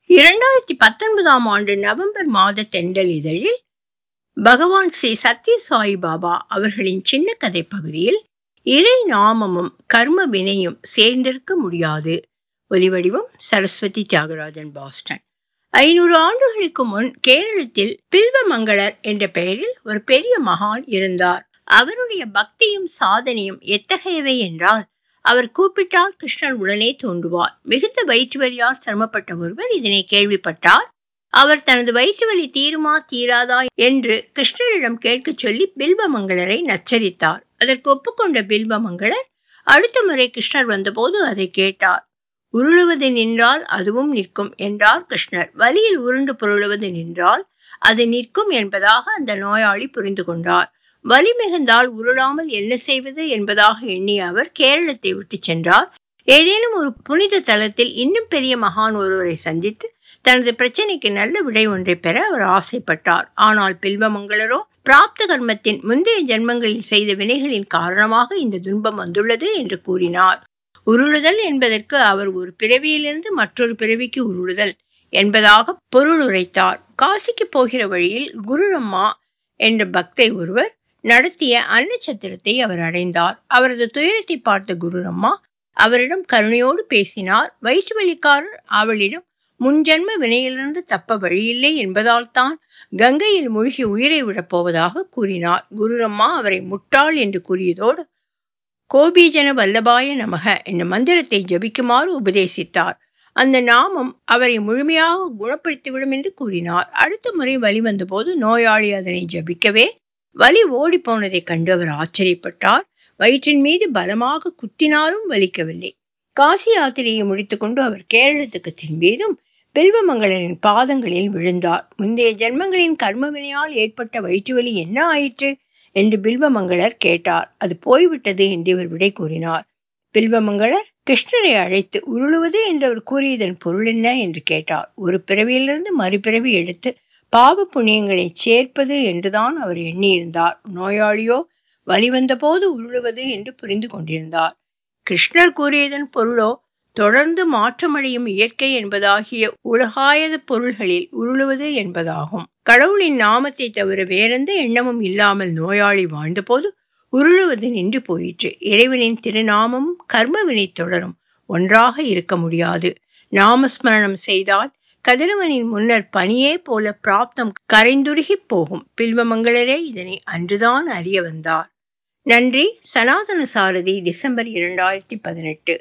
இரண்டாயிரத்தி பத்தொன்பதாம் ஆண்டு நவம்பர் மாத தெண்டல் இதழில் பகவான் ஸ்ரீ சத்ய சாய் பாபா அவர்களின் சின்ன கதை பகுதியில் இறை நாமமும் கர்ம வினையும் சேர்ந்திருக்க முடியாது ஒலிவடிவம் சரஸ்வதி தியாகராஜன் பாஸ்டன் ஐநூறு ஆண்டுகளுக்கு முன் கேரளத்தில் பில்வமங்களர் என்ற பெயரில் ஒரு பெரிய மகான் இருந்தார் அவருடைய பக்தியும் சாதனையும் எத்தகையவை என்றால் அவர் கூப்பிட்டால் கிருஷ்ணர் உடனே தோன்றுவார் மிகுந்த வயிற்று வலியால் சிரமப்பட்ட ஒருவர் இதனை கேள்விப்பட்டார் அவர் தனது வயிற்று வலி தீருமா தீராதா என்று கிருஷ்ணரிடம் கேட்கச் சொல்லி பில்வமங்களரை நச்சரித்தார் அதற்கு ஒப்புக்கொண்ட பில்வமங்களர் அடுத்த முறை கிருஷ்ணர் வந்தபோது அதை கேட்டார் உருளுவது நின்றால் அதுவும் நிற்கும் என்றார் கிருஷ்ணர் வலியில் உருண்டு புரளுவது நின்றால் அது நிற்கும் என்பதாக அந்த நோயாளி புரிந்து கொண்டார் வலி மிகுந்தால் உருளாமல் என்ன செய்வது என்பதாக எண்ணிய அவர் கேரளத்தை விட்டு சென்றார் ஏதேனும் ஒரு புனித தலத்தில் இன்னும் பெரிய மகான் ஒருவரை சந்தித்து தனது பிரச்சனைக்கு நல்ல விடை ஒன்றை பெற அவர் ஆசைப்பட்டார் ஆனால் பில்வமங்களரோ பிராப்த கர்மத்தின் முந்தைய ஜென்மங்களில் செய்த வினைகளின் காரணமாக இந்த துன்பம் வந்துள்ளது என்று கூறினார் உருளுதல் என்பதற்கு அவர் ஒரு பிறவியிலிருந்து மற்றொரு பிறவிக்கு உருளுதல் என்பதாக பொருள் உரைத்தார் காசிக்கு போகிற வழியில் குருரம்மா என்ற பக்தை ஒருவர் நடத்திய அன்னச்சத்திரத்தை அவர் அடைந்தார் அவரது துயரத்தை பார்த்த குருரம்மா அவரிடம் கருணையோடு பேசினார் வயிற்று வலிக்காரர் அவளிடம் முன்ஜென்ம வினையிலிருந்து தப்ப வழியில்லை என்பதால் தான் கங்கையில் மூழ்கி உயிரை விடப் போவதாக கூறினார் குருரம்மா அவரை முட்டாள் என்று கூறியதோடு கோபீஜன வல்லபாய நமக என்ற மந்திரத்தை ஜபிக்குமாறு உபதேசித்தார் அந்த நாமம் அவரை முழுமையாக குணப்படுத்திவிடும் என்று கூறினார் அடுத்த முறை வழி வந்தபோது நோயாளி அதனை ஜபிக்கவே வலி ஓடி போனதை கண்டு அவர் ஆச்சரியப்பட்டார் வயிற்றின் மீது பலமாக குத்தினாலும் வலிக்கவில்லை காசி யாத்திரையை முடித்துக்கொண்டு அவர் கேரளத்துக்கு திரும்பியதும் பில்வமங்களரின் பாதங்களில் விழுந்தார் முந்தைய ஜென்மங்களின் கர்மவினையால் ஏற்பட்ட வயிற்று வலி என்ன ஆயிற்று என்று பில்வமங்களர் கேட்டார் அது போய்விட்டது என்று இவர் விடை கூறினார் பில்வமங்களர் கிருஷ்ணரை அழைத்து உருளுவது என்று அவர் கூறியதன் பொருள் என்ன என்று கேட்டார் ஒரு பிறவியிலிருந்து மறுபிறவி எடுத்து பாவ புண்ணியங்களை சேர்ப்பது என்றுதான் அவர் எண்ணியிருந்தார் நோயாளியோ வழி வந்தபோது உருளுவது என்று புரிந்து கொண்டிருந்தார் கிருஷ்ணர் கூறியதன் பொருளோ தொடர்ந்து மாற்றமடையும் இயற்கை என்பதாகிய உலகாயத பொருள்களில் உருளுவது என்பதாகும் கடவுளின் நாமத்தை தவிர வேறெந்த எண்ணமும் இல்லாமல் நோயாளி வாழ்ந்தபோது உருளுவது நின்று போயிற்று இறைவனின் திருநாமமும் கர்மவினை தொடரும் ஒன்றாக இருக்க முடியாது நாமஸ்மரணம் செய்தால் கதிரவனின் முன்னர் பனியே போல பிராப்தம் கரைந்துருகி போகும் பில்வமங்களரே இதனை அன்றுதான் அறிய வந்தார் நன்றி சனாதன சாரதி டிசம்பர் இரண்டாயிரத்தி பதினெட்டு